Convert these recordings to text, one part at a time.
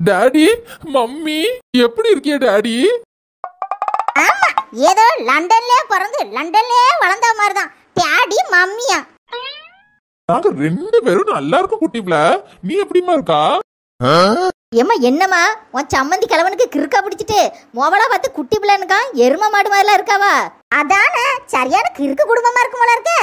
Daddy mummy எப்படி இருக்கிய daddy ஆமா ஏதோ லண்டன்லயே பிறந்து லண்டன்லயே வளர்ந்த மாதிரி தான் டேடி மம்மியா நாங்க ரெண்டு பேரும் நல்லா இருக்கும் குட்டிப்ல நீ எப்படிமா இருக்கா ஏம்மா என்னம்மா உன் சம்மந்தி கிழவனுக்கு கிறுக்கா பிடிச்சிட்டு மொபலா பார்த்து குட்டி பிள்ளைனுக்கா எரும மாடு மாதிரிலாம் இருக்காவா அதானே சரியான கிறுக்கு குடும்பமா இருக்கும் போல இருக்கு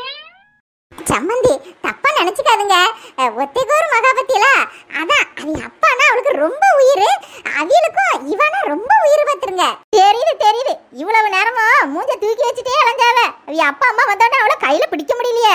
சம்மந்தி தப்பா நினைச்சுக்காதுங்க ஒத்தைகோர் மகாபத்தியில அதான் அது அப்பானா அவளுக்கு ரொம்ப உயிர் அவியலுக்கும் இவனா ரொம்ப உயிர் பார்த்துருங்க தெரியுது தெரியுது இவ்வளவு நேரமா மூஞ்ச தூக்கி வச்சுட்டே அலைஞ்சாவ அவ அப்பா அம்மா வந்தோடனே அவளை கையில பிடிக்க முடியலையே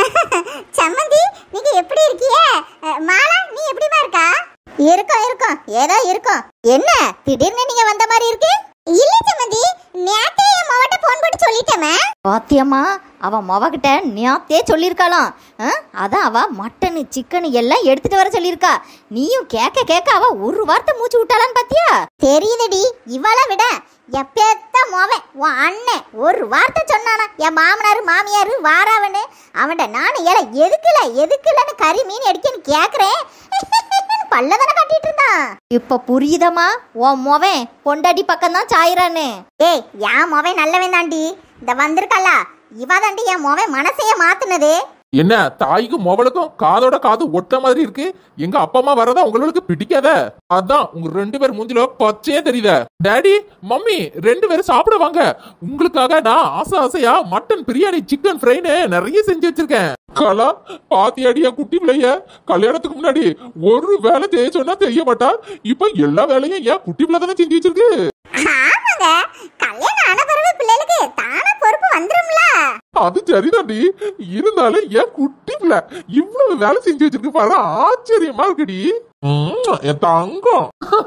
சம்மந்தி நீங்க எப்படி இருக்கீங்க மாலா நீ எப்படிமா இருக்கா இருக்கோம் இருக்கோம் ஏதோ இருக்கோம் என்ன திடீர்னு நீங்க வந்த மாதிரி இருக்கு இல்ல சம்மந்தி நேத்தே என் மவட்ட போன் போட்டு சொல்லிட்டேமே பாத்தியம்மா அவ மவகிட்ட நேத்தே சொல்லியிருக்காளாம் ஆ? அதான் அவ மட்டனு சிக்கனு எல்லாம் எடுத்துட்டு வர சொல்லியிருக்கா நீயும் கேட்க கேட்க அவ ஒரு வார்த்தை மூச்சு விட்டாளான்னு பாத்தியா தெரியுதுடி இவள விட எப்பேத்த மோவன் உன் அண்ணன் ஒரு வார்த்தை சொன்னானா என் மாமனாரு மாமியாரு வாராவன்னு அவன்கிட்ட நானும் ஏல எதுக்குல எதுக்குலன்னு கறி மீன் அடிக்கன்னு கேக்குறேன் பல்லதானே கட்டிட்டு இருந்தான் இப்ப புரியுதமா உன் மொவன் பொண்டாட்டி பக்கம் தான் சாயிரான்னு ஏய் என் மொவன் நல்லவன் தாண்டி இந்த வந்திருக்கல்ல இவ தாண்டி என் மொவன் மனசைய மாத்துனது என்ன தாய்க்கும் மொபலுக்கும் காதோட காது ஒட்ட மாதிரி இருக்கு எங்க அப்பா அம்மா வரதா உங்களுக்கு பிடிக்காத அதான் உங்க ரெண்டு பேர் மூஞ்சில பச்சையே தெரியுத டாடி மம்மி ரெண்டு பேரும் சாப்பிட வாங்க உங்களுக்காக நான் ஆசை ஆசையா மட்டன் பிரியாணி சிக்கன் ஃப்ரைன்னு நிறைய செஞ்சு வச்சிருக்கேன் கலா பாத்தியாடியா குட்டி பிள்ளைய கல்யாணத்துக்கு முன்னாடி ஒரு வேலை செய்ய சொன்னா தெரிய மாட்டா இப்ப எல்லா வேலையும் ஏன் குட்டி பிள்ளை தானே செஞ்சு வச்சிருக்கு ஆமாங்க கல்யாணம் ஆன பிறகு பிள்ளைகளுக்கு தானா பொறுப்பு வந்துரும்ல அது சரிதான்டி இருந்தாலும் ஏன் குட்டி பிள்ளை இவ்வளவு வேலை செஞ்சு வச்சிருக்கு பாரு ஆச்சரியமா இருக்குடி உம், என் தங்கம்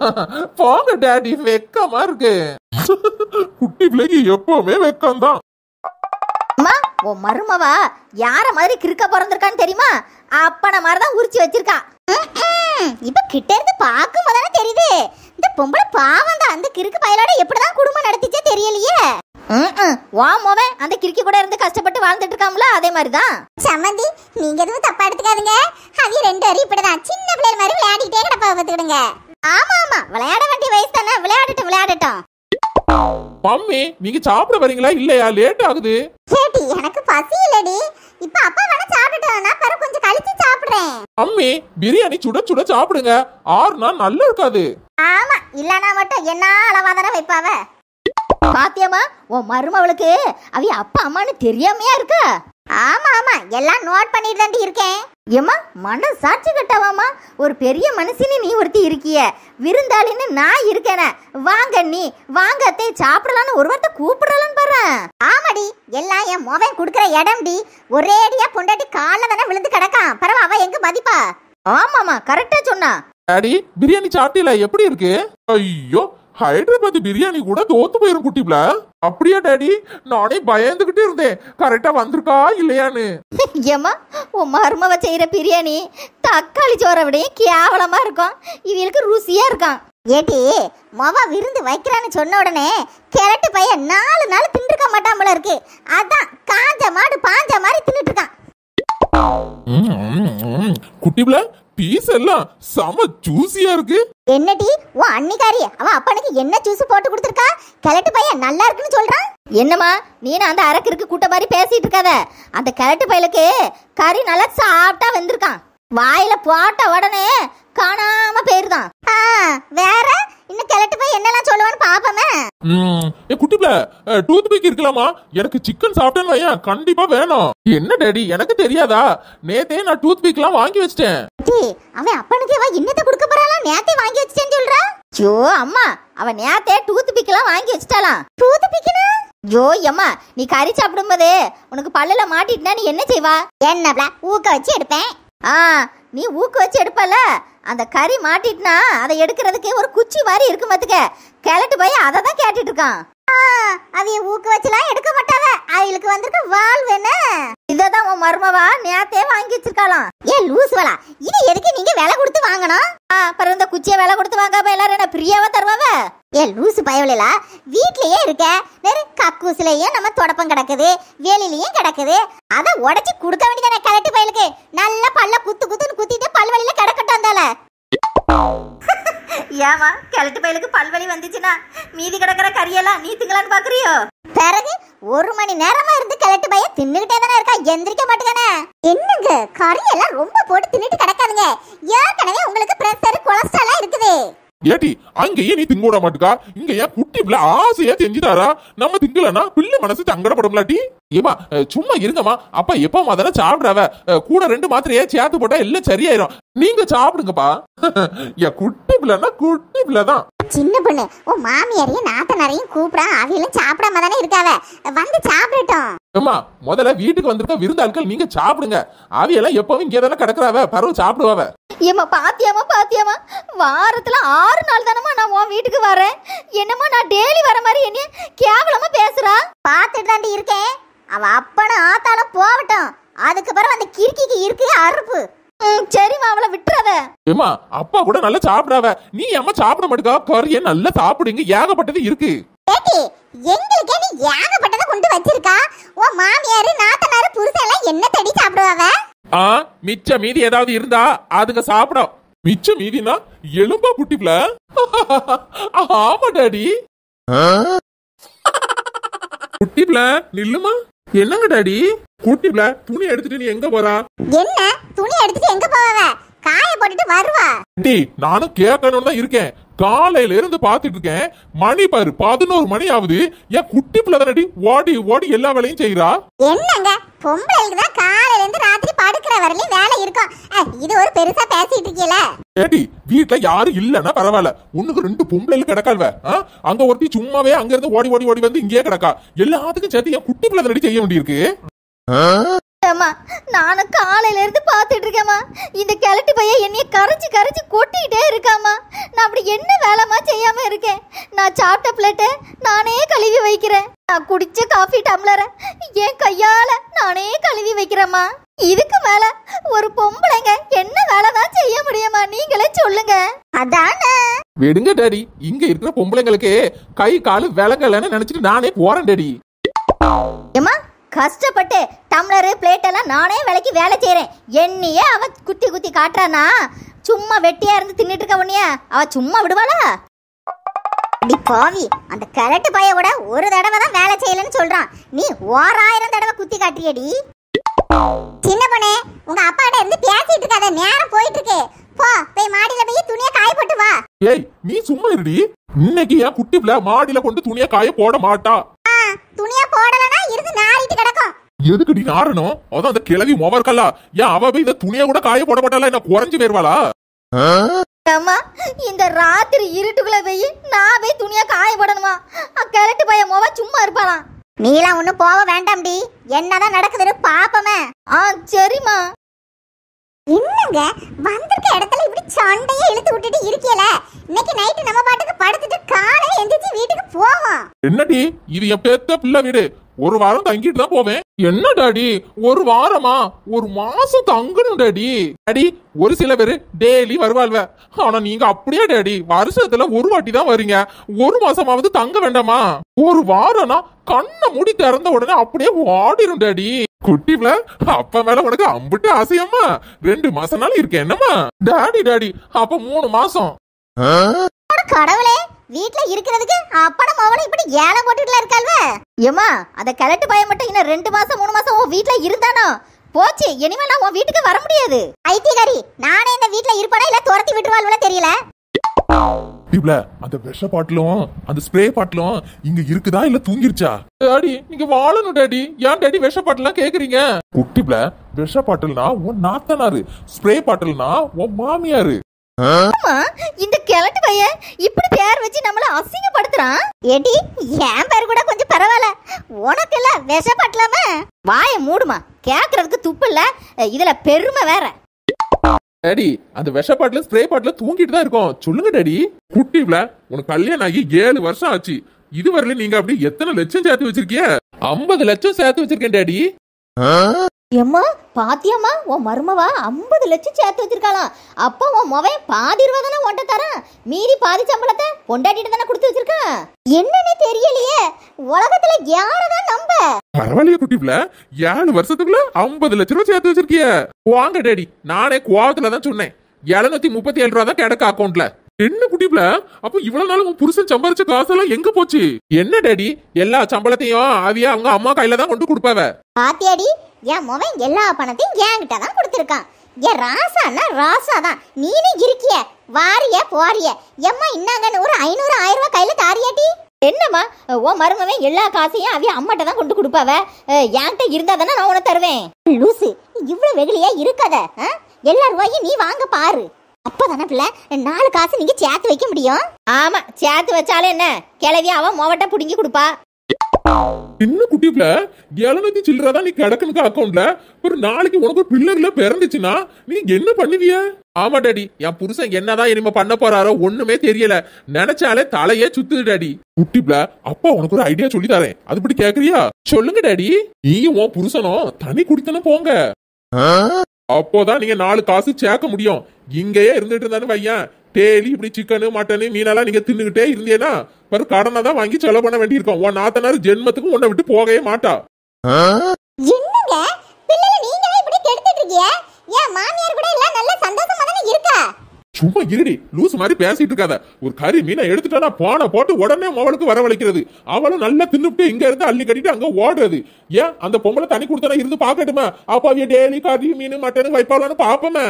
போங்க டாடி வெக்கமா இருக்கு குட்டி பிள்ளைக்கு எப்பவுமே வெக்கம்தான் அம்மா உன் மருமவா யார மாதிரி கிறுக்க பிறந்திருக்கான்னு தெரியுமா அப்பன மாதிரி தான் உரிச்சு வச்சிருக்கா இப்ப கிட்ட இருந்து பார்க்கும் போதானே தெரியுது இந்த பொம்பளை பாவம் தான் அந்த கிறுக்கு பயலோட எப்படிதான் குடும்பம் நடத்திச்சே தெரியலையே வா மோவன் அந்த கிறுக்கி கூட இருந்து கஷ்டப்பட்டு வாழ்ந்துட்டு இருக்காம்ல அதே மாதிரி தான் சம்மந்தி நீங்க எதுவும் தப்பா எடுத்துக்காதுங்க அது ரெண்டு வரி இப்படிதான் சின்ன பிள்ளைகள் மாதிரி விளையாடிட்டே கிடப்பா பார்த்துக்கிடுங்க ஆமா ஆமா விளையாட வேண்டிய வயசு தானே விளையாடட்டும் விளையாடட்டும் மம்மி நீங்க சாப்பிட வரீங்களா இல்லையா லேட் ஆகுது கேட்டி எனக்கு பசி இல்லடி இப்ப அப்பா வேணா சாப்பிட்டுட்டோம் நான் பிறகு கொஞ்சம் கழிச்சு சாப்பிடுறேன் மம்மி பிரியாணி சுட சுட சாப்பிடுங்க ஆறுனா நல்லா இருக்காது ஆமா இல்லனா மட்டும் என்ன அளவா தானே வைப்பாவ பாத்தியம்மா உன் மருமவளுக்கு அவி அப்பா அம்மான்னு தெரியாமையா இருக்கா ஆமா ஆமா எல்லாம் நோட் பண்ணிட்டு தாண்டி இருக்கேன் ஏம்மா மன சாட்சி கட்டவாமா ஒரு பெரிய மனுஷனு நீ ஒருத்தி இருக்கிய விருந்தாளின்னு நான் இருக்கேனே வாங்க நீ வாங்க அத்தை சாப்பிடலான்னு ஒரு வார்த்தை கூப்பிடலான்னு பாரு ஆமாடி எல்லாம் என் மொபைல் குடுக்குற இடம்டி ஒரேடியா பொண்டாட்டி கால்ல தானே விழுந்து கிடக்கான் பரவ அவ எங்க மதிப்பா ஆமாமா கரெக்டா சொன்னா டாடி பிரியாணி சாப்பிட்டீல எப்படி இருக்கு ஐயோ ஹைதராபாத் பிரியாணி கூட தோத்து போயிரும் குட்டிப்ல அப்படியா டாடி நானே பயந்துகிட்டு இருந்தேன் கரெக்டா வந்திருக்கா இல்லையான்னு ஏம்மா உன் மருமவ செய்யற பிரியாணி தக்காளி சோறை விடையும் கேவலமா இருக்கும் இவளுக்கு ருசியா இருக்கான் ஏட்டி மொவ விருந்து வைக்கிறான்னு சொன்ன உடனே கிழட்டு பையன் நாலு நாள் தின்றுக்க மாட்டான் போல இருக்கு அதான் காஞ்ச மாடு பாஞ்ச மாதிரி தின்னுட்டு இருக்கான் குட்டிப்ல பீஸ் எல்லாம் செம ஜூசியா இருக்கு என்னடி உன் அன்னிக்காரி அவ அப்பனுக்கு என்ன ஜூஸ் போட்டு கொடுத்துருக்கா கிழட்டு பையன் நல்லா இருக்குன்னு சொல்றான் என்னம்மா நீ அந்த அரக்கிற்கு கூட்ட மாதிரி பேசிட்டு இருக்காத அந்த கிழட்டு பையலுக்கு கறி நல்லா சாப்பிட்டா வந்திருக்கான் வாயில போட்ட உடனே காணாம போயிருதான் வேற இன்னும் கிழட்டு போய் என்னெல்லாம் சொல்லுவான்னு பாப்போமே ம், ஏ குட்டிப்ல டூத் பிக் இருக்கலாமா எனக்கு சிக்கன் சாப்பிட்டேன்னு வையன் கண்டிப்பா வேணும் என்ன டாடி எனக்கு தெரியாதா நேத்தே நான் டூத் பிக்லாம் வாங்கி வச்சிட்டேன் டேய், அவன் அப்பனுக்கு அவ என்னத்தை கொடுக்க போறாளாம் நேத்தே வாங்கி வச்சிட்டேன்னு சொல்றா ஜோ அம்மா அவ நேத்தே டூத் பிக்லாம் வாங்கி வச்சிட்டாளாம் டூத் பிக்னா ஜோ அம்மா நீ கறி சாப்பிடும்போது உனக்கு பல்லுல மாட்டிட்டுனா நீ என்ன செய்வா என்னப்ல ஊக்க வச்சு எடுப்பேன் ஆ நீ ஊக்க வச்சு எடுப்பல அந்த கறி மாட்டிட்டுனா அதை எடுக்கிறதுக்கு ஒரு குச்சி மாதிரி இருக்கு மத்துக்க கிழட்டு போய் அதை தான் கேட்டுட்டு இருக்கான் அவைய ஊக்க வச்சுலாம் எடுக்க மாட்டாவ அவளுக்கு வந்திருக்க வால் வேணே இததான் உன் மருமவா நேத்தே வாங்கி வச்சிருக்காளாம் ஏன் லூஸ் வேலா இது எதுக்கு நீங்க விலை கொடுத்து வாங்கணும் ஆ, அப்புறம் இந்த குச்சியை விலை கொடுத்து வாங்காம எல்லாரும் என்ன பிரியாவா தருவாவ ஏ லூசு பயவலையில வீட்லயே இருக்க நெரு கக்கூசுலயும் நம்ம தொடப்பம் கிடக்குது வேலிலையும் கிடக்குது அதை உடைச்சு கொடுக்க வேண்டியதானே கலட்டு பயலுக்கு நல்ல பல்ல குத்து குத்துன்னு குத்திட்டு பல்வழியில கிடக்கட்டும் அந்தால ஏமா கிழட்டு பயலுக்கு பல்வலி வந்துச்சுன்னா மீதி கிடக்கிற கறியெல்லாம் நீ திங்கலான்னு பாக்குறியோ பிறகு ஒரு மணி நேரமா இருந்து கிழட்டு பைய தின்னுகிட்டே தானே இருக்கா எந்திரிக்க மாட்டேங்கானே என்னங்க கறியெல்லாம் ரொம்ப போட்டு தின்னுட்டு கிடக்காதுங்க ஏற்கனவே உங்களுக்கு பிரஷர் கொலஸ்ட்ரால் இருக்குது ஏட்டி அங்கேயே நீ திங்க விட மாட்டுக்கா இங்க ஏன் குட்டி பிள்ளை ஆசையா செஞ்சுதாரா நம்ம திங்கலனா பிள்ளை மனசு சங்கடப்படும்லாட்டி ஏமா அஹ், சும்மா இருங்கம்மா அப்பா எப்பமா தானே சாப்பிடாவ அஹ், கூட ரெண்டு மாத்திரையே சேர்த்து போட்டா எல்லாம் சரியாயிரும் நீங்க சாப்பிடுங்கப்பா என் குட்டி பிள்ளைன்னா குட்டி பிள்ளை தான் சின்ன பொண்ணு உன் மாமியாரையும் நாத்தனாரையும் கூப்பிடா அவையெல்லாம் சாப்பிடாம தானே இருக்காவ வந்து சாப்பிடட்டும் ஏம்மா முதல்ல வீட்டுக்கு வந்திருக்க விருந்தாட்கள் நீங்க சாப்பிடுங்க அவையெல்லாம் எப்பவும் இங்கே தானே கிடக்குறாவ பரவ சாப்பிடுவாவ ஏம்மா பாத்தியாமா பாத்தியாமா வாரத்துல ஆறு நாள் தானம்மா நான் உன் வீட்டுக்கு வரேன் என்னம்மா நான் டெய்லி வர மாதிரி என்ன கேவலமா பேசுறா பாத்துட்டு தாண்டி இருக்கேன் அவ அப்பனும் ஆத்தாலும் போகட்டும் அதுக்கு பிறகு அந்த கிறுக்கிக்கு இருக்கு அறுப்பு ம், சரிம்மா அவளை விட்டுறாத ஏம்மா அப்பா கூட நல்லா சாப்பிடாவ நீ ஏம்மா சாப்பிட மாட்டுக்கா கறிய நல்லா சாப்பிடுங்க ஏகப்பட்டது இருக்கு ஏட்டி எங்களுக்கே நீ ஏகப்பட்டதை கொண்டு வச்சிருக்கா உன் மாமியாரு நாத்தனாரு புருஷன் எல்லாம் என்ன தடி சாப்பிடுவாவ ஆ மிச்ச மீதி ஏதாவது இருந்தா அதுங்க சாப்பிடும் மிச்ச மீதினா எலும்பா குட்டிப்ல ஆமா டாடி குட்டிப்ல நில்லுமா என்னங்க டாடி குட்டிப்ல துணி எடுத்துட்டு நீ எங்க போறா என்ன துணி எடுத்துட்டு எங்க போவ காய போட்டுட்டு வருவா டி நானும் கேட்கணும்னு தான் இருக்கேன் காலையில இருந்து பாத்துட்டு இருக்கேன் மணி பாரு பதினோரு மணி ஆகுது என் குட்டி பிள்ளை தானடி ஓடி ஓடி எல்லா வேலையும் செய்யறா என்னங்க பொம்பளைக்கு தான் காலையில இருந்து ராத்திரி படுக்கிற வரையிலும் வேலை இருக்கும் அஹ், இது ஒரு பெருசா பேசிட்டு இருக்கீல ஏடி வீட்ல யாரும் இல்லன்னா பரவாயில்ல உனக்கு ரெண்டு பொம்பளைలు கிடக்கால்வ ஆ? அங்க ஒருத்தி சும்மாவே அங்க இருந்து ஓடி ஓடி ஓடி வந்து இங்கேயே கிடக்கா எல்லாத்துக்கும் சேர்த்து என் குட்டி பிள்ளை தானடி செய்ய வேண்டியிருக்கு அம்மா நானும் காலையில இருந்து பாத்துட்டு இருக்கேம்மா இந்த கிழட்டு பையன் என்னைய கரைச்சு கரைச்சு கொட்டிக்கிட்டே இருக்காம்மா நான் அப்படி என்ன வேலைமா செய்யாம இருக்கேன் நான் சாப்பிட்ட பிளேட்டை நானே கழுவி வைக்கிறேன் நான் குடிச்ச காஃபி டம்ளரை என் கையால நானே கழுவி வைக்கிறேம்மா இதுக்கு மேல ஒரு பொம்பளைங்க என்ன வேலை தான் செய்ய முடியுமா நீங்களே சொல்லுங்க அதானே விடுங்க டாடி இங்க இருக்கிற பொம்பளைங்களுக்கு கை காலு விலங்கலன்னு நினைச்சிட்டு நானே போறேன் டாடி ஏம்மா கஷ்டப்பட்டு டம்ளரு பிளேட் எல்லாம் நானே விலைக்கு வேலை செய்கிறேன் என்னையே அவ குத்தி குத்தி காட்டுறானா சும்மா வெட்டியா இருந்து தின்னுட்டு இருக்க உன்னைய அவ சும்மா விடுவாளா அடி பாவி அந்த கிழட்டு பைய கூட ஒரு தடவை தான் வேலை செய்யலன்னு சொல்றான் நீ ஓராயிரம் தடவை குத்தி காட்டுறியடி சின்ன பொண்ணே உங்க அப்பாட்ட இருந்து பேசிட்டு இருக்காத நேரம் போயிட்டு இருக்கு போ போய் மாடியில போய் துணியை காய போட்டு வா ஏய் நீ சும்மா இருடி இன்னைக்கு என் குட்டி பிள்ளை மாடியில கொண்டு துணியை காய போட மாட்டா துணியை போடலனா இருந்து நாறிட்டு கிடக்கும் எதுக்குடி நாரணும் அதான் அந்த கிழவி மோவர்க்கல்லா ஏன் அவ போய் இந்த துணியை கூட காய போட மாட்டாளா என்ன குறைஞ்சு போயிருவாளா அம்மா இந்த ராத்திரி இருட்டுக்குள்ள போய் நான் போய் துணியா காய போடணுமா கிழட்டு பையன் மோவ சும்மா இருப்பாளாம் நீலாம் ஒன்றும் போக வேண்டாம்டி என்னதான் நடக்குதுன்னு பாப்பமே ஆ சரிம்மா என்னங்க வந்திருக்க இடத்துல இப்படி சண்டையே இழுத்து விட்டுட்டு இருக்கீல இன்னைக்கு நைட்டு நம்ம பாட்டுக்கு படுத்துட்டு காலையில எந்திரிச்சு வீட்டுக்கு போவோம் என்னடி இது என் பெத்த பிள்ளை வீடு ஒரு வாரம் தங்கிட்டு தான் போவேன் என்ன டாடி ஒரு வாரமா ஒரு மாசம் தங்கணும் டாடி டாடி ஒரு சில பேரு டெய்லி வருவாள்வ ஆனா நீங்க அப்படியே டாடி வருஷத்துல ஒரு வாட்டி தான் வரீங்க ஒரு மாசமாவது தங்க வேண்டாமா ஒரு வாரம்னா கண்ணை மூடி திறந்த உடனே அப்படியே ஓடிரும் டாடி குட்டி பிள்ளை அப்ப மேல உனக்கு அம்புட்டு ஆசையம்மா ரெண்டு மாசம்னாலும் இருக்கேன் என்னம்மா டாடி டாடி அப்ப மூணு மாசம் அட கடவுளே வீட்ல இருக்கிறதுக்கு அப்படம் அவளும் இப்படி ஏழை போட்டுட்டுல இருக்காள்வ ஏமா அந்த கிழட்டு பையன் மட்டும் இன்னும் ரெண்டு மாசம் மூணு மாசம் உன் வீட்ல இருந்தானோ போச்சு இனிமே நான் உன் வீட்டுக்கு வர முடியாது ஐத்திகாரி நானே இந்த வீட்ல இருப்பானா இல்ல துரத்தி விட்டுருவாள்வல தெரியல இவ்ள அந்த விஷ பாட்டிலும் அந்த ஸ்ப்ரே பாட்டிலும் இங்க இருக்குதா இல்ல தூங்கிருச்சா டாடி நீங்க வாழணும் டாடி ஏன் டாடி விஷ பாட்டிலாம் கேக்குறீங்க குட்டிப்ல விஷ பாட்டில்னா உன் நாத்தனாரு ஸ்ப்ரே பாட்டில்னா உன் மாமியாரு அம்மா இந்த கிழட்டு பையன் இப்படி பேர் வச்சு நம்மள அசிங்கப்படுத்துறான் ஏடி என் பேர் கூட கொஞ்சம் பரவாயில்ல உனக்கு இல்ல விஷப்பட்டலாம வாய மூடுமா கேக்குறதுக்கு துப்பு இல்ல இதுல பெருமை வேற டாடி அந்த விஷ பாட்டில ஸ்ப்ரே பாட்டில தூங்கிட்டு தான் இருக்கோம் சொல்லுங்க டாடி குட்டிப்ல உனக்கு கல்யாணம் ஆகி ஏழு வருஷம் ஆச்சு இதுவரையில நீங்க அப்படி எத்தனை லட்சம் சேர்த்து வச்சிருக்கீங்க ஐம்பது லட்சம் சேர்த்து வச்சிருக்கேன் டாடி எம்மா பாத்தியம்மா உன் மருமவா ஐம்பது லட்சம் சேர்த்து வச்சிருக்காளாம் அப்போ உன் மவன் பாதி ரூபா தானே உன்ட்ட தரான் மீதி பாதி சம்பளத்தை பொண்டாட்டிட்டு தானே கொடுத்து வச்சிருக்கான் என்னன்னு தெரியலையே உலகத்துல யாரதான் நம்ப பரவாயில்லையே குட்டிப்ல ஏழு வருஷத்துக்குள்ள ஐம்பது லட்ச ரூபா சேர்த்து வச்சிருக்கிய வாங்க டேடி நானே கோவத்துல தான் சொன்னேன் எழுநூத்தி முப்பத்தி ஏழு ரூபா தான் கிடக்கு அக்கௌண்ட்ல என்ன குட்டிப்ல அப்ப இவ்வளவு நாள் உன் புருஷன் சம்பாரிச்ச காசெல்லாம் எங்க போச்சு என்ன டாடி எல்லா சம்பளத்தையும் அவிய அவங்க அம்மா கையில தான் கொண்டு கொடுப்பாவ பாத்தியாடி என் மவன் எல்லா பணத்தையும் என்கிட்ட தான் கொடுத்துருக்கான் என் ராசான்னா ராசா தான் நீனும் இருக்கிய வாரிய போறிய எம்மா இன்னாங்கன்னு ஒரு ஐநூறு ஆயிரம் ரூபாய் கையில தாரியாட்டி என்னம்மா ஓ மருமவன் எல்லா காசையும் அவிய அம்மாட்ட தான் கொண்டு கொடுப்பாவ அஹ், என்கிட்ட இருந்தா தானே நான் உனக்கு தருவேன் லூசு இவ்வளவு வெகுளியா இருக்காத ஆ? எல்லா ரூபாயும் நீ வாங்க பாரு அப்பதானே பிள்ளை நாலு காசு நீங்க சேர்த்து வைக்க முடியும் ஆமா சேர்த்து வச்சாலே என்ன கிளவி அவன் மொவட்ட புடுங்கி கொடுப்பா என்ன குட்டிப்ல எழுநூத்தி சில்லற தான் நீ கிடக்குனுக்கு அக்கௌண்ட்ல ஒரு நாளைக்கு உனக்கு ஒரு பிள்ளைங்கள பிறந்துச்சுன்னா நீ என்ன பண்ணுவிய ஆமா டாடி என் புருஷன் என்னதான் இனிமே பண்ண போறாரோ ஒண்ணுமே தெரியல நினைச்சாலே தலையே சுத்துது டாடி குட்டிப்ல அப்பா உனக்கு ஒரு ஐடியா சொல்லி தரேன் அதுபடி கேக்குறியா சொல்லுங்க டாடி நீயும் உன் புருஷனும் தனி குடித்தன போங்க அப்போதான் நீங்க நாலு காசு சேர்க்க முடியும் இங்கேயே இருந்துட்டு இருந்தானு வையன் டெய்லி இப்படி சிக்கனு மட்டனு மீனெல்லாம் நீங்க தின்னுகிட்டே இருந்தீங்கன்னா ஒரு கடனை தான் வாங்கி செலவு பண்ண வேண்டியிருக்கும் உன் நாத்தனார் ஜென்மத்துக்கு உன்னை விட்டு போகவே மாட்டா என்னங்க பிள்ளைல நீங்களே இப்படி கெடுத்துட்டு இருக்கீங்க ஏன் மாமியார் கூட எல்லாம் நல்ல சந்தோஷமா தானே இருக்கா சும்மா இருடி லூஸ் மாதிரி பேசிட்டு இருக்காத ஒரு கறி மீனை எடுத்துட்டானா போன போட்டு உடனே அவளுக்கு வரவழைக்கிறது அவளும் நல்லா தின்னுட்டு இங்க இருந்து அள்ளி கட்டிட்டு அங்க ஓடுறது ஏன் அந்த பொம்பளை தனி கொடுத்தனா இருந்து பாக்கட்டுமா அப்ப அவிய டெய்லி கறி மீன் மட்டன் வைப்பாளான்னு பாப்போமே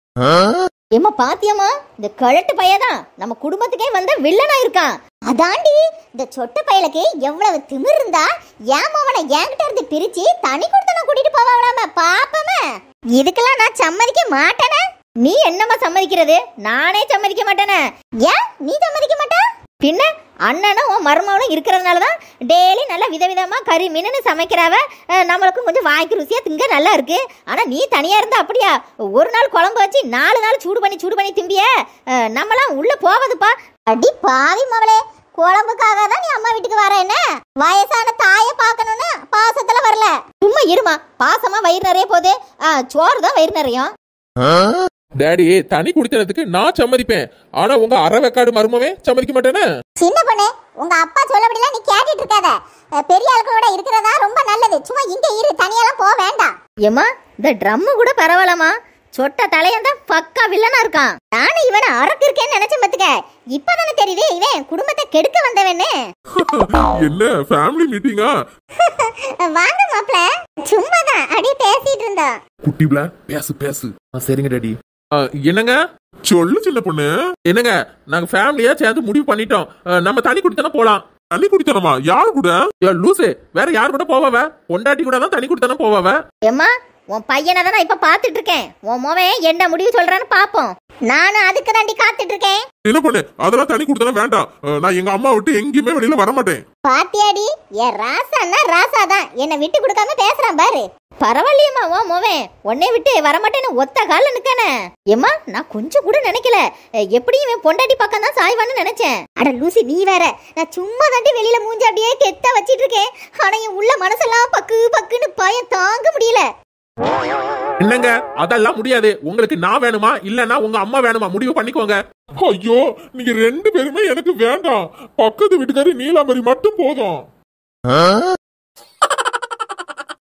ஏம்மா பாத்தியம்மா இந்த கழட்டு பையதான் நம்ம குடும்பத்துக்கே வந்த வில்லனா இருக்கான் அதாண்டி இந்த சொட்ட பயலுக்கு எவ்வளவு திமிர் இருந்தா ஏமாவனை என்கிட்ட இருந்து பிரிச்சு தனி கொடுத்தன கூட்டிட்டு போவாங்களாம பாப்பமே இதுக்கெல்லாம் நான் சம்மதிக்க மாட்டேனே நீ என்னம்மா சம்மதிக்கிறது நானே சம்மதிக்க மாட்டேனே ஏன் நீ சம்மதிக்க மாட்டா பின்ன அண்ணனும் உன் மருமகளும் இருக்கிறதுனால தான் டெய்லி நல்லா விதவிதமா கறி மீனுன்னு சமைக்கிறாவ அஹ், நம்மளுக்கும் கொஞ்சம் வாய்க்கு ருசியா திங்க நல்லா இருக்கு ஆனா நீ தனியா இருந்தா அப்படியா ஒரு நாள் குழம்பு வச்சு நாலு நாள் சூடு பண்ணி சூடு பண்ணி திம்பிய அஹ், நம்மலாம் உள்ள போவதுப்பா அடி பாவி மவளே குழம்புக்காக தான் நீ அம்மா வீட்டுக்கு வர என்ன வயசான தாயை பார்க்கணும்னு பாசத்துல வரல சும்மா இருமா பாசமா வயிறு நிறைய போகுது அஹ், சோறு தான் வயிறு நிறையும் டேடி தனி குடித்தனத்துக்கு நான் சம்மதிப்பேன் ஆனா உங்க அரை வெக்காடு மருமவே சம்மதிக்க மாட்டேனே சின்ன பொண்ணு உங்க அப்பா சொல்லபடிலாம் நீ கேட்டுட்டு இருக்காத அஹ் பெரிய ஆட்களோட இருக்கிறதா ரொம்ப நல்லது சும்மா இங்க இரு தனியெல்லாம் போக வேண்டாம் ஏமா இந்த ட்ரம் கூட பரவாயில்லமா சொட்ட தலையன் தான் பக்கா வில்லனா இருக்கான் நானும் இவனை அரக்கு இருக்கேன்னு நினைச்சேன் பாத்துக்க இப்பதானே தெரியுது இவன் குடும்பத்தை கெடுக்க வந்தவன்னு என்ன ஃபேமிலி மீட்டிங்கா வாங்க மாப்ள சும்மாதான் அடி பேசிட்டு இருந்தோம் குட்டிப்ல பேசு பேசு சரிங்க டாடி என்னங்க சொல்லு சின்ன பொண்ணு என்னங்க நாங்க ஃபேமிலியா சேர்ந்து முடிவு பண்ணிட்டோம் அஹ், நம்ம தனி குடித்தனம் போலாம் தனி குடித்தனமா யார் கூட லூசு வேற யார் கூட போவாவ பொண்டாட்டி கூட தான் தனி குடித்தனம் போவாவ ஏம்மா உன் பையனை தான் நான் இப்ப பாத்துட்டு இருக்கேன் உன் மோவன் என்ன முடிவு சொல்றான்னு பாப்போம் நானும் அதுக்கு தாண்டி காத்துட்டு இருக்கேன் என்ன பொண்ணு அதெல்லாம் தனி குடித்தனம் வேண்டாம் அஹ், நான் எங்க அம்மா விட்டு எங்கேயுமே வெளியில வர மாட்டேன் பாத்தியாடி என் ராசான்னா ராசா தான் என்னை விட்டு கொடுக்காம பேசுறான் பாரு பரவாயில்லையம்மா ஓ மோவன் உன்னை விட்டு வரமாட்டேன்னு ஒத்த கால நிக்கானே ஏம்மா நான் கொஞ்சம் கூட நினைக்கல அஹ், எப்படியும் இவன் பொண்டாட்டி பக்கம் தான் சாய்வான்னு நினைச்சேன் அட லூசி நீ வேற நான் சும்மா தாண்டி வெளியில மூஞ்சி அப்படியே கெத்த வச்சிட்டு இருக்கேன் ஆனா என் உள்ள மனசெல்லாம் பக்கு பக்குன்னு பயம் தாங்க முடியல என்னங்க அதெல்லாம் முடியாது உங்களுக்கு நான் வேணுமா இல்லனா உங்க அம்மா வேணுமா முடிவு பண்ணிக்கோங்க ஐயோ நீங்க ரெண்டு பேருமே எனக்கு வேண்டாம் பக்கத்து வீட்டுக்காரி நீலாம்பரி மட்டும் போதும்